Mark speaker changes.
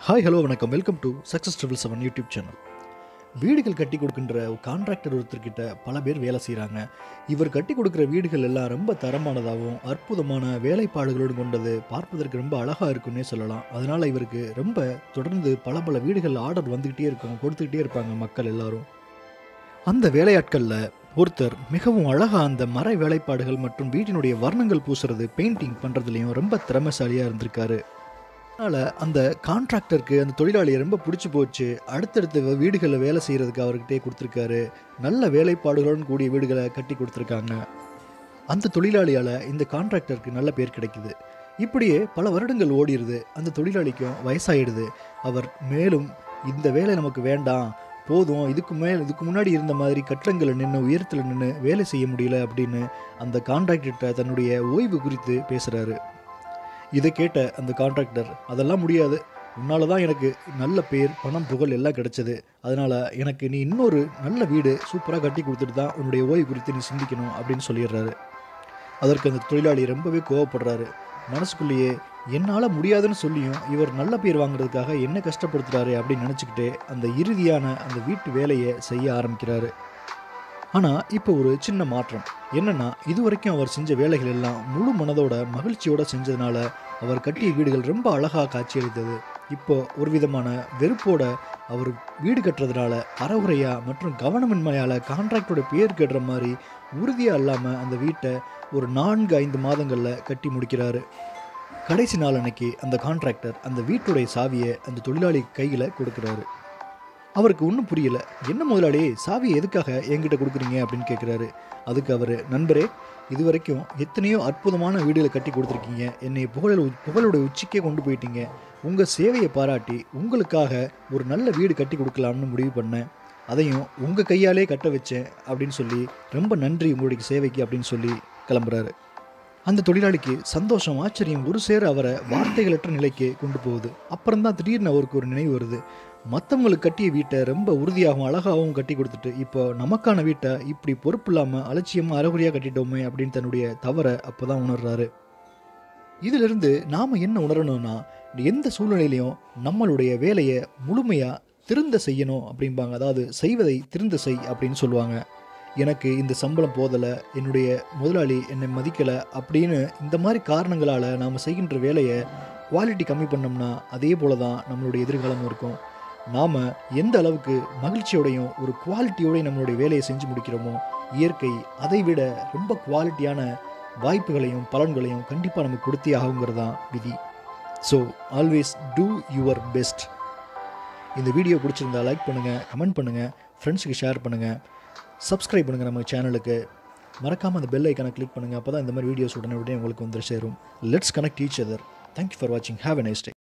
Speaker 1: hi hello வணக்கம் welcome to success triple seven YouTube channel வீடுகள் கட்டி கொடுக்கின்ற கான்ட்ராக்டர் ஒருத்தர்கிட்ட பல பேர் வேலை செய்கிறாங்க இவர் கட்டி கொடுக்குற வீடுகள் எல்லாம் ரொம்ப தரமானதாகவும் அற்புதமான வேலைப்பாடுகளோடு கொண்டது பார்ப்பதற்கு ரொம்ப அழகாக இருக்குன்னே சொல்லலாம் அதனால் இவருக்கு ரொம்ப தொடர்ந்து பல பல வீடுகள் ஆர்டர் வந்துக்கிட்டே இருக்கும் கொடுத்துக்கிட்டே இருப்பாங்க மக்கள் எல்லாரும் அந்த வேலையாட்களில் ஒருத்தர் மிகவும் அழகாக அந்த மர வேலைப்பாடுகள் மற்றும் வீட்டினுடைய வர்ணங்கள் பூசுறது பெயிண்டிங் பண்ணுறதுலையும் ரொம்ப திறமைசாலியாக இருந்திருக்காரு அதனால் அந்த கான்ட்ராக்டருக்கு அந்த தொழிலாளியை ரொம்ப பிடிச்சி போச்சு அடுத்தடுத்த வீடுகளில் வேலை செய்கிறதுக்கு அவர்கிட்டே கொடுத்துருக்காரு நல்ல வேலைப்பாடுகளுடன் கூடிய வீடுகளை கட்டி கொடுத்துருக்காங்க அந்த தொழிலாளியால் இந்த கான்ட்ராக்டருக்கு நல்ல பேர் கிடைக்குது இப்படியே பல வருடங்கள் ஓடிடுது அந்த தொழிலாளிக்கும் வயசாயிடுது அவர் மேலும் இந்த வேலை நமக்கு வேண்டாம் போதும் இதுக்கு மேல் இதுக்கு முன்னாடி இருந்த மாதிரி கட்டடங்களில் நின்று உயரத்தில் நின்று வேலை செய்ய முடியல அப்படின்னு அந்த கான்ட்ராக்டர்கிட்ட தன்னுடைய ஓய்வு குறித்து பேசுகிறாரு இதை கேட்ட அந்த கான்ட்ராக்டர் அதெல்லாம் முடியாது உன்னால தான் எனக்கு நல்ல பேர் பணம் புகழ் எல்லாம் கிடைச்சது அதனால் எனக்கு நீ இன்னொரு நல்ல வீடு சூப்பராக கட்டி கொடுத்துட்டு தான் உன்னுடைய ஓய்வு குறித்து நீ சிந்திக்கணும் அப்படின்னு சொல்லிடுறாரு அதற்கு அந்த தொழிலாளி ரொம்பவே கோவப்படுறாரு மனசுக்குள்ளேயே என்னால் முடியாதுன்னு சொல்லியும் இவர் நல்ல பேர் வாங்குறதுக்காக என்ன கஷ்டப்படுத்துறாரு அப்படின்னு நினச்சிக்கிட்டே அந்த இறுதியான அந்த வீட்டு வேலையை செய்ய ஆரம்பிக்கிறாரு ஆனால் இப்போ ஒரு சின்ன மாற்றம் என்னன்னா இதுவரைக்கும் அவர் செஞ்ச வேலைகள் எல்லாம் முழு மனதோட மகிழ்ச்சியோட செஞ்சதுனால அவர் கட்டிய வீடுகள் ரொம்ப அழகாக காட்சியளித்தது இப்போ ஒரு விதமான வெறுப்போட அவர் வீடு கட்டுறதுனால அறவுரையா மற்றும் கவனமின்மையால் கான்ட்ராக்டோட பேர் கட்டுற மாதிரி உறுதியாக இல்லாமல் அந்த வீட்டை ஒரு நான்கு ஐந்து மாதங்களில் கட்டி முடிக்கிறாரு கடைசி நாள் அன்னைக்கு அந்த கான்ட்ராக்டர் அந்த வீட்டுடைய சாவியை அந்த தொழிலாளி கையில் கொடுக்குறாரு அவருக்கு ஒன்றும் புரியல என்ன முதலாளி சாவியை எதுக்காக என்கிட்ட கொடுக்குறீங்க அப்படின்னு கேட்குறாரு அதுக்கு அவர் நண்பரே இது வரைக்கும் எத்தனையோ அற்புதமான வீடுகளை கட்டி கொடுத்துருக்கீங்க என்னை புகழ புகழோட உச்சிக்கே கொண்டு போயிட்டீங்க உங்கள் சேவையை பாராட்டி உங்களுக்காக ஒரு நல்ல வீடு கட்டி கொடுக்கலாம்னு முடிவு பண்ணேன் அதையும் உங்கள் கையாலே கட்ட வச்சேன் அப்படின்னு சொல்லி ரொம்ப நன்றி உங்களுடைய சேவைக்கு அப்படின்னு சொல்லி கிளம்புறாரு அந்த தொழிலாளிக்கு சந்தோஷம் ஆச்சரியம் ஒரு சேர அவரை வார்த்தைகளற்ற நிலைக்கு கொண்டு போகுது அப்புறம்தான் திடீர்னு அவருக்கு ஒரு நினைவு வருது மற்றவங்களுக்கு கட்டிய வீட்டை ரொம்ப உறுதியாகவும் அழகாகவும் கட்டி கொடுத்துட்டு இப்போ நமக்கான வீட்டை இப்படி பொறுப்பு இல்லாமல் அலட்சியமாக அறகுறையாக கட்டிட்டோமே அப்படின்னு தன்னுடைய தவறை அப்போ தான் உணர்றாரு இதிலிருந்து நாம் என்ன உணரணும்னா எந்த சூழ்நிலையிலையும் நம்மளுடைய வேலையை முழுமையாக திருந்த செய்யணும் அப்படிம்பாங்க அதாவது செய்வதை திருந்த செய் அப்படின்னு சொல்லுவாங்க எனக்கு இந்த சம்பளம் போதலை என்னுடைய முதலாளி என்னை மதிக்கலை அப்படின்னு இந்த மாதிரி காரணங்களால் நாம் செய்கின்ற வேலையை குவாலிட்டி கம்மி பண்ணோம்னா அதே போல தான் நம்மளுடைய எதிர்காலமும் இருக்கும் நாம் எந்த அளவுக்கு மகிழ்ச்சியோடையும் ஒரு குவாலிட்டியோடையும் நம்மளுடைய வேலையை செஞ்சு முடிக்கிறோமோ இயற்கை அதை விட ரொம்ப குவாலிட்டியான வாய்ப்புகளையும் பலன்களையும் கண்டிப்பாக நமக்கு கொடுத்தே ஆகுங்கிறது தான் விதி so always do your best இந்த வீடியோ பிடிச்சிருந்தா லைக் பண்ணுங்கள் கமெண்ட் பண்ணுங்கள் ஃப்ரெண்ட்ஸுக்கு ஷேர் பண்ணுங்கள் சப்ஸ்கிரைப் பண்ணுங்கள் நம்ம சேனலுக்கு மறக்காமல் அந்த பெல் ஐக்கானை கிளிக் பண்ணுங்கள் அப்போ தான் இந்த மாதிரி வீடியோஸ் உடனே உடனே உங்களுக்கு வந்து சேரும் let's connect each other thank you for வாட்சிங் ஹேவ் a நைஸ் டே